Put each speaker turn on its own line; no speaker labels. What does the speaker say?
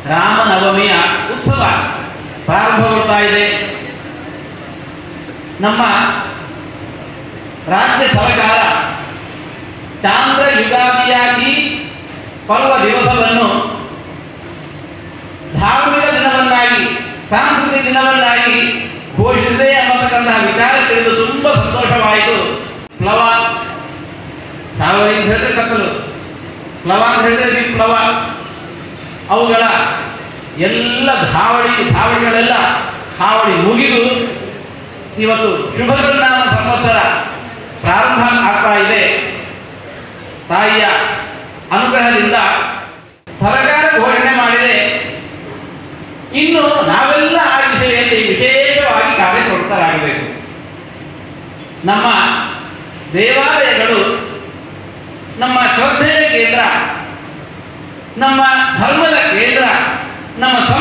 ರಾಮನವಮಿಯ ಉತ್ಸವ ಪ್ರಾರಂಭಗೊಳ್ತಾ ಇದೆ ನಮ್ಮ ರಾಜ್ಯ ಸರ್ಕಾರ ಚಾಂದ್ರ ಯುಗಾದಿಯಾಗಿ ಪರ್ವ ದಿವಸವನ್ನು ಧಾರ್ಮಿಕ ದಿನವನ್ನಾಗಿ ಸಾಂಸ್ಕೃತಿಕ ದಿನವನ್ನಾಗಿ ಘೋಷಿಸಿದೆ ಅನ್ನತಕ್ಕಂತಹ ವಿಚಾರ ತಿಳಿದು ತುಂಬ ಸಂತೋಷವಾಯಿತು ಪ್ಲವ ಪ್ಲವ ಅಂತ ಹೇಳಿದ್ರೆ ಕತ್ತಲು ಪ್ಲವ ಅಂತ ಹೇಳಿದ್ರೆ ವಿಪ್ಲವ ಅವುಗಳ ಎಲ್ಲ ಧಾವಳಿ ಧಾವಳಿಗಳೆಲ್ಲ ಹಾವಳಿ ಮುಗಿದು ಇವತ್ತು ಶುಭಗೃನಾಮ ಸಂವತ್ಸರ ಪ್ರಾರಂಭ ಆಗ್ತಾ ಇದೆ ತಾಯಿಯ ಅನುಗ್ರಹದಿಂದ ಸರ್ಕಾರ ಘೋಷಣೆ ಮಾಡಿದೆ ಇನ್ನು ನಾವೆಲ್ಲ ಆ ದಿಶೆಯಲ್ಲಿ ವಿಶೇಷವಾಗಿ ಕಾರ್ಯಪ್ರವೃತ್ತರಾಗಬೇಕು ನಮ್ಮ ದೇವಾಲಯಗಳು ನಮ್ಮ ಶ್ರದ್ಧೆಯ ಕೇಂದ್ರ ನಮ್ಮ ಧರ್ಮದ ಕೇಂದ್ರ ನಮ್ಮ